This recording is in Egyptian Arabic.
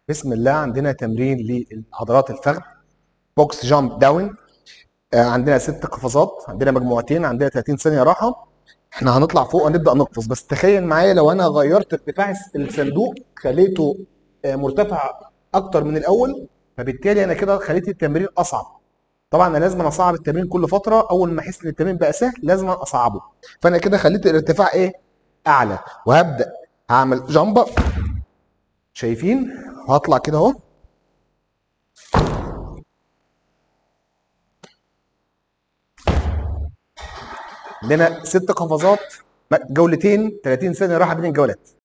بسم الله عندنا تمرين لعضلات الفخذ بوكس جامب داون آه، عندنا ست قفزات عندنا مجموعتين عندنا 30 ثانيه راحه احنا هنطلع فوق هنبدا نقفز بس تخيل معايا لو انا غيرت ارتفاع الصندوق خليته آه، مرتفع اكتر من الاول فبالتالي انا كده خليت التمرين اصعب طبعا انا لازم اصعب التمرين كل فتره اول ما احس ان التمرين بقى سهل لازم اصعبه فانا كده خليت الارتفاع ايه اعلى وهبدا هعمل جامب شايفين هطلع كده اهو عندنا ست قفزات جولتين 30 ثانيه راحه بين الجولات